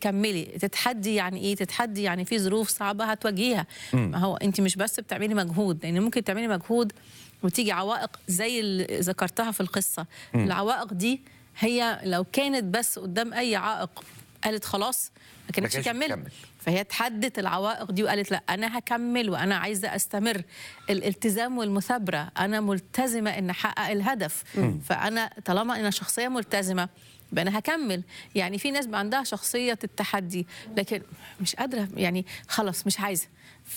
تكملي تتحدي يعني ايه تتحدي يعني في ظروف صعبه هتواجهيها ما هو انت مش بس بتعملي مجهود لان ممكن تعملي مجهود وتيجي عوائق زي اللي ذكرتها في القصه العوائق دي هي لو كانت بس قدام اي عائق قالت خلاص ما كانتش كانتش كملت تكمل. فهي تحدت العوائق دي وقالت لا انا هكمل وانا عايزه استمر الالتزام والمثابره انا ملتزمه ان احقق الهدف فانا طالما انا شخصيه ملتزمه يبقى انا هكمل يعني في ناس بقى عندها شخصيه التحدي لكن مش قادره يعني خلاص مش عايزه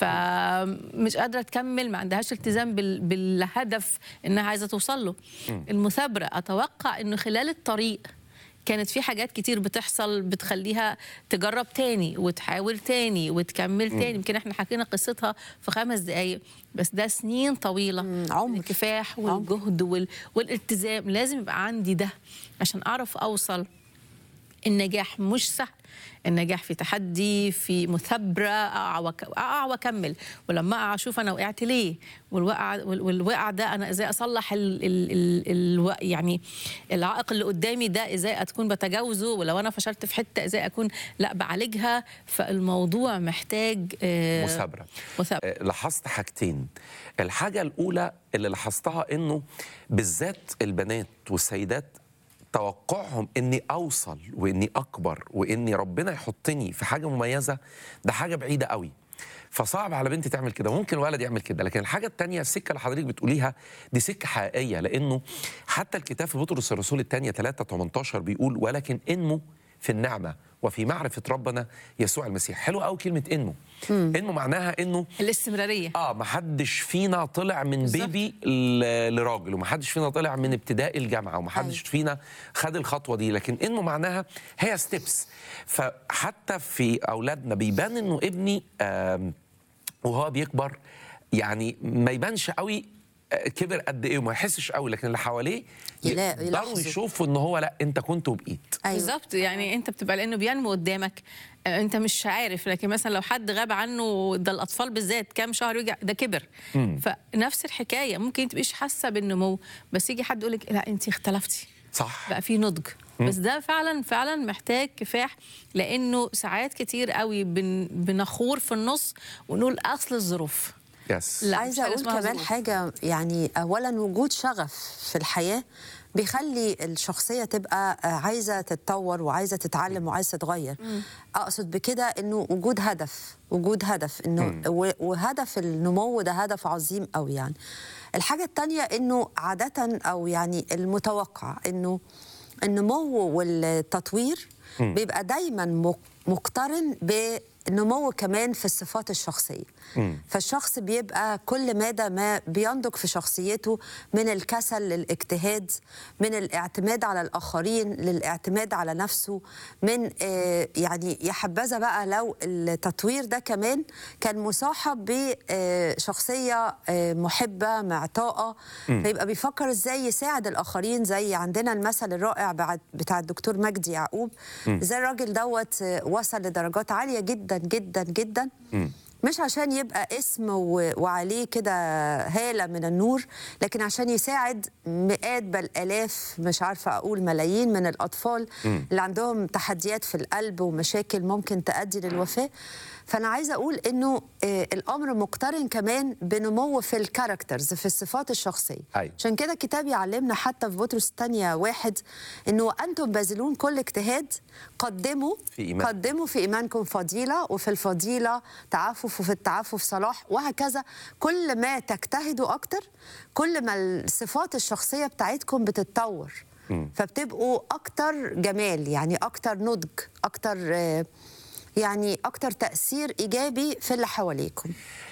فمش قادره تكمل ما عندهاش التزام بال- بالهدف انها عايزه توصل له المثابره اتوقع انه خلال الطريق كانت في حاجات كتير بتحصل بتخليها تجرب تاني وتحاول تاني وتكمل تاني يمكن احنا حكينا قصتها في خمس دقايق بس ده سنين طويله مم، عمر. الكفاح والجهد وال... والالتزام لازم يبقى عندي ده عشان اعرف اوصل النجاح مش سهل النجاح في تحدي في مثابرة أقع وك- أقع وأكمل ولما أقع أشوف أنا وقعت ليه والوقع وال- والوقع ده أنا إزاي أصلح ال ال ال ال يعني العائق اللي قدامي ده إزاي أكون بتجاوزه ولو أنا فشلت في حتة إزاي أكون لا بعالجها فالموضوع محتاج آه، مثابره مثابرة آه، لاحظت حاجتين الحاجه الاولى اللي لاحظتها انه بالذات البنات والسيدات توقعهم اني اوصل واني اكبر واني ربنا يحطني في حاجه مميزه ده حاجه بعيده قوي فصعب على بنتي تعمل كده ممكن ولد يعمل كده لكن الحاجه الثانيه السكه اللي حضرتك بتقوليها دي سكه حقيقيه لانه حتى الكتاب في بطرس الرسول الثانيه 3 18 بيقول ولكن انمو في النعمه وفي معرفه ربنا يسوع المسيح حلو قوي كلمه انمو انمو معناها انه الاستمرارية اه ما حدش فينا طلع من بالظبط. بيبي ل- لراجل وما حدش فينا طلع من ابتدائي الجامعه وما حدش أيوة. فينا خد الخطوه دي لكن انه معناها هي ستيبس فحتى في اولادنا بيبان انه ابني آم، وهو بيكبر يعني ما يبانش قوي آه، كبر قد ايه وما يحسش قوي لكن اللي حواليه يلا- يقدروا يلاحظوا. يشوفوا ان هو لا انت كنت وبقيت أيوة. بالظبط يعني انت بتبقى لانه بينمو قدامك آه، انت مش عارف لكن مثلا لو حد غاب عنه ده الاطفال بالذات كام شهر يرجع ده كبر فنفس الحكايه ممكن تبقيش حاسه بالنمو بس يجي حد يقول لك لا انت اختلفتي صح بقى في نضج بس ده فعلا فعلا محتاج كفاح لانه ساعات كتير قوي بن بنخور في النص ونقول اصل الظروف يس لا، مش عايزه حاجة اقول اسمها كمان ظروف. حاجه يعني اولا وجود شغف في الحياه بيخلي الشخصيه تبقى عايزه تتطور وعايزه تتعلم وعايزه تتغير اقصد بكده انه وجود هدف وجود هدف انه و- وهدف النمو ده هدف عظيم قوي يعني الحاجه الثانيه انه عاده او يعني المتوقع انه النمو والتطوير بيبقى دايما مق- مقترن بنمو كمان في الصفات الشخصيه فالشخص بيبقى كل مدى ما بينضج في شخصيته من الكسل للاجتهاد من الاعتماد على الاخرين للاعتماد على نفسه من آه، يعني يا حبذا بقى لو التطوير ده كمان كان مصاحب بشخصيه محبه معطاءه فيبقى بيفكر ازاي يساعد الاخرين زي عندنا المثل الرائع بعد- بتاع الدكتور مجدي يعقوب ازاي الراجل دوت آه، وصل لدرجات عاليه جدا جدا جدا مش عشان يبقى اسم و- وعليه كده هالة من النور لكن عشان يساعد مئات بل آلاف مش عارفة أقول ملايين من الأطفال اللي عندهم تحديات في القلب ومشاكل ممكن تؤدي للوفاة فأنا عايزة أقول إنه آه، الأمر مقترن كمان بنمو في الكاركترز في الصفات الشخصية أيوة. عشان كده الكتاب يعلمنا حتى في بطرس الثانية واحد إنه أنتم باذلون كل اجتهاد قدموا في إيمان. قدموا في إيمانكم فضيلة وفي الفضيلة تعفف وفي التعفف صلاح وهكذا كل ما تجتهدوا أكتر كل ما الصفات الشخصية بتاعتكم بتتطور فبتبقوا أكتر جمال يعني أكتر نضج أكتر آه، يعني أكتر تأثير إيجابي في اللي حواليكم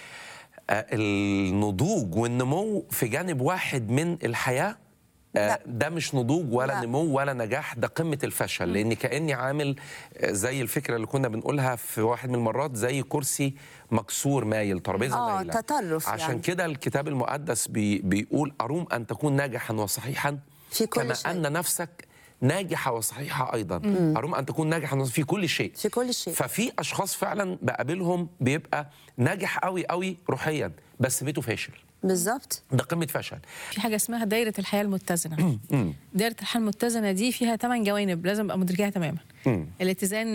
آه، النضوج والنمو في جانب واحد من الحياه آه، لا. ده مش نضوج ولا لا. نمو ولا نجاح ده قمه الفشل لان كاني عامل آه، زي الفكره اللي كنا بنقولها في واحد من المرات زي كرسي مكسور مايل ترابيزه آه، مايله تطرف عشان يعني. كده الكتاب المقدس بي بيقول اروم ان تكون ناجحا وصحيحا في كل كما شيء. ان نفسك ناجحه وصحيحه ايضا اروم ان تكون ناجحا في كل شيء في كل شيء ففي اشخاص فعلا بقابلهم بيبقى ناجح قوي قوي روحيا بس بيته فاشل بالظبط ده قمه فشل في حاجه اسمها دايره الحياه المتزنه دايره الحياه المتزنه دي فيها ثمان جوانب لازم ابقى مدركاها تماما الاتزان